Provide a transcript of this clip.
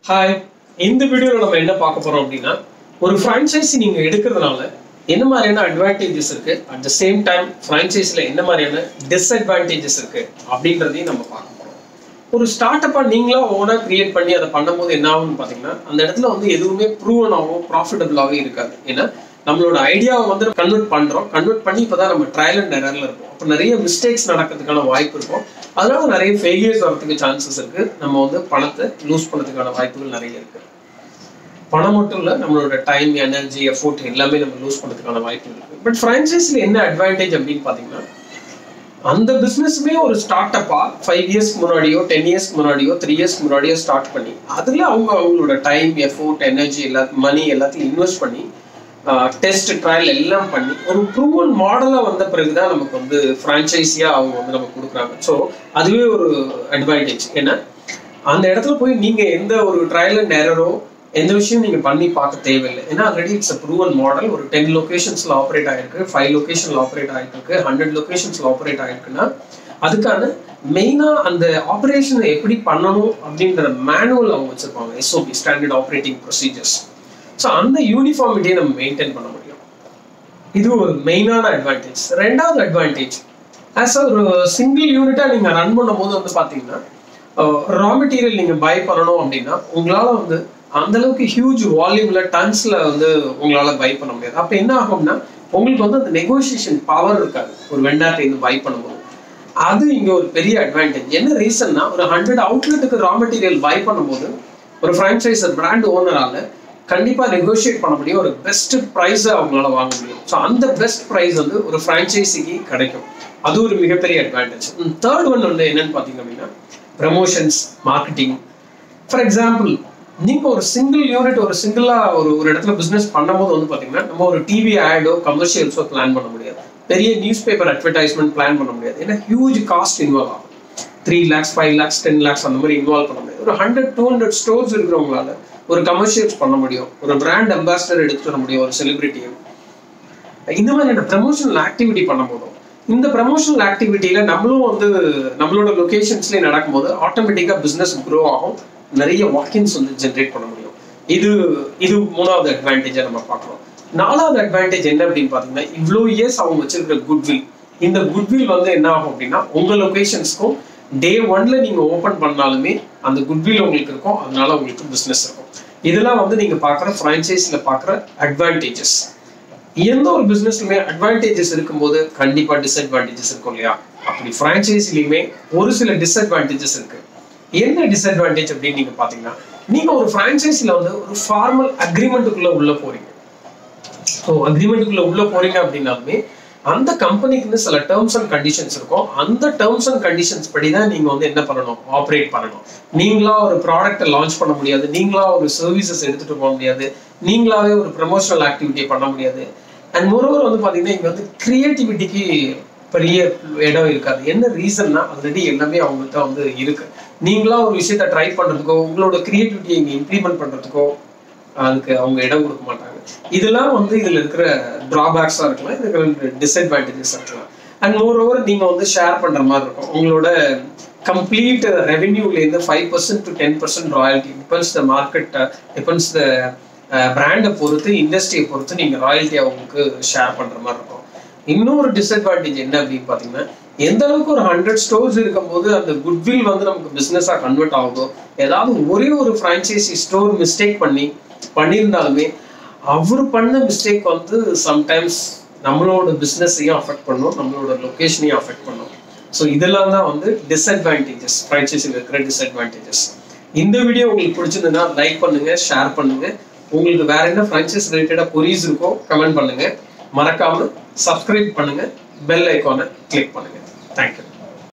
hi இந்த வீடியோவில் நம்ம என்ன பார்க்க போறோம் அப்படின்னா ஒரு ஃப்ரான்ச்சைசி நீங்க எடுக்கிறதுனால என்ன மாதிரியான அட்வான்டேஜஸ் இருக்கு அட் த சேம் டைம் ஃப்ரான்ச்சைஸில் என்ன மாதிரியான டிஸ்அட்வான்டேஜஸ் இருக்கு அப்படின்றதையும் நம்ம பார்க்க போறோம் ஒரு ஸ்டார்ட் அப்பா நீங்களா ஓனா கிரியேட் பண்ணி அதை பண்ணும்போது என்ன ஆகும்னு பார்த்தீங்கன்னா அந்த இடத்துல வந்து எதுவுமே ப்ரூவனாகவும் ப்ராஃபிட்டபிளாகவே இருக்காது ஏன்னா நம்மளோட ஐடியாவை வந்து கன்வெர்ட் பண்றோம் கன்வெர்ட் பண்ணி இப்பதான் நம்ம ட்ரையல் அண்ட் எரர்ல இருக்கும் அப்போ நிறைய மிஸ்டேக்ஸ் நடக்கிறதுக்கான வாய்ப்பு இருக்கும் அதனால நிறைய ஃபெயிலியர்ஸ் வரதுக்கு சான்சஸ் இருக்கு நம்ம வந்து பணத்தை லூஸ் பண்ணதுக்கான வாய்ப்புகள் நிறைய இருக்கு பணம் மட்டும் இல்ல நம்மளோட டைம் எனர்ஜி எஃபோர்ட் எல்லாமே நம்ம லூஸ் பண்ணதுக்கான வாய்ப்புகள் இருக்கு பட் ஃப்ரான்ச்சைஸில் என்ன அட்வான்டேஜ் அப்படின்னு பார்த்தீங்கன்னா அந்த பிஸ்னஸுமே ஒரு ஸ்டார்ட் அப்பா ஃபைவ் இயர்ஸ்க்கு முன்னாடியோ டென் இயர்ஸ்க்கு முன்னாடியோ த்ரீ இயர்ஸ்க்கு முன்னாடியோ ஸ்டார்ட் பண்ணி அதுல அவங்க அவங்களோட டைம் எஃபோர்ட் எனர்ஜி எல்லா மணி எல்லாத்தையும் இன்வெஸ்ட் பண்ணி டெஸ்ட் ட்ரையல் எல்லாம் பண்ணி ஒரு ப்ரூவன் மாடலாக வந்த பிறகுதான் நமக்கு வந்து ஃப்ரான்ச்சைஸியாக அவங்க வந்து நமக்கு கொடுக்குறாங்க ஸோ அதுவே ஒரு அட்வான்டேஜ் ஏன்னா அந்த இடத்துல போய் நீங்கள் எந்த ஒரு ட்ரையல் அண்ட் எரரோ எந்த விஷயம் நீங்கள் பண்ணி பார்க்க தேவையில்லை ஏன்னா already it's a proven model ஒரு டென் லொக்கேஷன்ஸில் ஆப்ரேட் ஆயிருக்கு ஃபைவ் லொக்கேஷனில் ஆப்ரேட் ஆகிருக்கு ஹண்ட்ரட் லொக்கேஷன்ஸில் ஆப்ரேட் ஆயிருக்குன்னா அதுக்கான மெயினாக அந்த ஆப்ரேஷனை எப்படி பண்ணணும் அப்படின்ற மேனுவல் அவங்க வச்சிருப்பாங்க SOP standard operating procedures so அந்த யூனிஃபார்மிட்டியை நம்ம மெயின்டைன் பண்ண முடியும் இது ஒரு மெயினான அட்வான்டேஜ் ரெண்டாவது அட்வான்டேஜ் ஆஸ் ஒரு சிங்கிள் யூனிட்டாக நீங்கள் ரன் பண்ணும்போது வந்து பார்த்தீங்கன்னா ரா மெட்டீரியல் நீங்கள் பை பண்ணணும் அப்படின்னா உங்களால் வந்து அந்த அளவுக்கு ஹியூஜ் வால்யூம்ல டன்ஸ்ல வந்து உங்களால பை பண்ண முடியாது அப்போ என்ன ஆகும்னா உங்களுக்கு வந்து அந்த நெகோசியேஷன் பவர் இருக்காது ஒரு வெண்டார்ட்ட இருந்து பை பண்ணும்போது அது இங்க ஒரு பெரிய அட்வான்டேஜ் என்ன ரீசன்னா ஒரு ஹண்ட்ரட் அவுட்லெட்டுக்கு ரா மெட்டீரியல் பை பண்ணும்போது ஒரு ஃப்ரான்ச்சைசர் பிராண்ட் ஓனரால கண்டிப்பா நெகோஷியேட் பண்ண முடியும் ஒரு பெஸ்ட் ப்ரைஸை அவங்களால வாங்க முடியும் ஸோ அந்த பெஸ்ட் ப்ரைஸ் வந்து ஒரு ஃப்ரான்ச்சைசிக்கு கிடைக்கும் அது ஒரு மிகப்பெரிய அட்வான்டேஜ் தேர்ட் ஒன் வந்து என்னன்னு பார்த்தீங்க அப்படின்னா ப்ரமோஷன்ஸ் மார்க்கெட்டிங் ஃபார் எக்ஸாம்பிள் நீங்க ஒரு சிங்கிள் யூனிட் ஒரு சிங்கிளா ஒரு ஒரு இடத்துல பிசினஸ் பண்ணும்போது வந்து பாத்தீங்கன்னா நம்ம ஒரு டிவி ஆடோ கமர்ஷியல்ஸோ பிளான் பண்ண முடியாது பெரிய நியூஸ் பேப்பர் அட்வர்டைஸ்மெண்ட் பிளான் பண்ண முடியாது ஏன்னா ஹியூஜ் காஸ்ட் இன்வால்வ் ஆகும் three lakhs five lakhs ten lakhs அந்த மாதிரி இன்வால்வ் பண்ண முடியாது ஒரு ஹண்ட்ரட் டூ ஹண்ட்ரட் ஸ்டோர்ஸ் இருக்கிறவங்களால ஒரு கமர்ஷியல்ஸ் பண்ண முடியும் ஒரு பிராண்ட் அம்பாசிடர் எடுத்துட்டு வர முடியும் ஒரு செலிபிரிட்டியை இந்த மாதிரியான ப்ரமோஷனல் ஆக்டிவிட்டி பண்ண போதும் இந்த ப்ரமோஷனல் ஆக்டிவிட்டியில நம்மளும் வந்து நம்மளோட லொகேஷன்ஸ்லேயே நடக்கும்போது ஆட்டோமேட்டிக்காக பிஸ்னஸ் க்ரோ ஆகும் நிறைய வாக்கின்ஸ் வந்து ஜென்ரேட் பண்ண முடியும் இது இது மூணாவது அட்வான்டேஜை நம்ம பார்க்கலாம் நாலாவது அட்வான்டேஜ் என்ன அப்படின்னு பார்த்தீங்கன்னா இவ்வளோ இயர்ஸ் அவங்க வச்சிருக்கிற குட்வில் இந்த குட்வில் வந்து என்ன ஆகும் அப்படின்னா உங்க லொகேஷன்ஸ்க்கும் டே ஒன்ல நீங்க ஓப்பன் பண்ணாலுமே அந்த குட்வில் உங்களுக்கு இருக்கும் அதனால உங்களுக்கு பிஸ்னஸ் இருக்கும் இதெல்லாம் வந்து நீங்க பார்க்குற ஃப்ரான்ச்சைஸில் பார்க்குற அட்வான்டேஜஸ் எந்த ஒரு பிஸ்னஸ்லுமே அட்வான்டேஜஸ் இருக்கும்போது கண்டிப்பா டிஸ்அட்வான்டேஜஸ் இருக்கும் இல்லையா அப்படி ஃப்ரான்ச்சைஸ்லையுமே ஒரு சில டிஸ்அட்வான்டேஜஸ் இருக்கு என்ன டிஸ்அட்வான்டேஜ் அப்படின்னு நீங்க பாத்தீங்கன்னா நீங்க ஒரு பிரான்ச்சைஸில வந்து ஒரு ஃபார்மல் அக்ரிமெண்ட்டுக்குள்ள உள்ள போறீங்க ஸோ அக்ரிமெண்ட்டுக்குள்ள உள்ள போறீங்க அப்படின்னாலுமே அந்த கம்பெனிக்குன்னு சில டேர்ம்ஸ் அண்ட் கண்டிஷன்ஸ் இருக்கும் அந்த டேர்ம்ஸ் அண்ட் கண்டிஷன்ஸ் படி தான் நீங்க வந்து என்ன பண்ணணும் ஆப்ரேட் பண்ணணும் நீங்களா ஒரு ப்ராடக்ட்டை லான்ச் பண்ண முடியாது நீங்களா ஒரு சர்வீசஸ் எடுத்துட்டு போக முடியாது நீங்களாவே ஒரு ப்ரமோஷனல் ஆக்டிவிட்டியை பண்ண முடியாது அண்ட் மோரோவர் வந்து பாத்தீங்கன்னா இங்க வந்து கிரியேட்டிவிட்டிக்கு பெரிய இடம் இருக்காது என்ன ரீசன்னா ஆல்ரெடி எல்லாமே அவங்கள்ட்ட வந்து இருக்கு நீங்களா ஒரு விஷயத்த ட்ரை பண்றதுக்கோ உங்களோட கிரியேட்டிவிட்டியை இங்க இம்ப்ளிமெண்ட் பண்றதுக்கோ அதுக்கு அவங்க இடம் கொடுக்க மாட்டாங்க இதெல்லாம் வந்து இதுல இருக்கிற டிராபேக்ஸா இருக்கலாம் இதுக்கு ரெண்டு டிஸ்அட்வான்டேஜஸ் இருக்கலாம் அண்ட் மோர் ஓவர் நீங்க வந்து ஷேர் பண்ற மாதிரி இருக்கும் உங்களோட கம்ப்ளீட் ரெவென்யூல இருந்து five percent to ten percent royalty depends the market depends the பிராண்டை பொறுத்து இண்டஸ்ட்ரியை பொறுத்து நீங்க ராயல்ட்டி அவங்களுக்கு ஷேர் பண்ற மாதிரி இருக்கும் இன்னொரு டிஸ்அட்வான்டேஜ் என்ன அப்படின்னு பாத்தீங்கன்னா எந்த அளவுக்கு ஒரு ஹண்ட்ரட் ஸ்டோர்ஸ் இருக்கும்போது அந்த குட்வில் வந்து நமக்கு பிசினஸா கன்வெர்ட் ஆகுதோ ஏதாவது ஒரே ஒரு ஃப்ரான்ச்சைசி ஸ்டோர் மிஸ்டேக் பண்ணி பண்ணியிருந்தாலுமே அவர் பண்ண மிஸ்டேக் வந்து சம்டைம்ஸ் நம்மளோட பிஸ்னஸையும் அஃபெக்ட் பண்ணும் நம்மளோட லொக்கேஷனையும் அஃபெக்ட் பண்ணும் ஸோ இதெல்லாம் தான் வந்து டிஸ்அட்வான்டேஜஸ் ஃப்ரான்ச்சைஸில் இருக்கிற டிஸ்அட்வான்டேஜஸ் இந்த வீடியோ உங்களுக்கு பிடிச்சிருந்ததுன்னா லைக் பண்ணுங்க ஷேர் பண்ணுங்க உங்களுக்கு வேற என்ன ஃப்ரான்ச்சைஸ் ரிலேட்டடாக பொரிஸ் இருக்கோ கமெண்ட் பண்ணுங்க மறக்காம சப்ஸ்கிரைப் பண்ணுங்க பெல் ஐக்கானை கிளிக் பண்ணுங்க தேங்க்யூ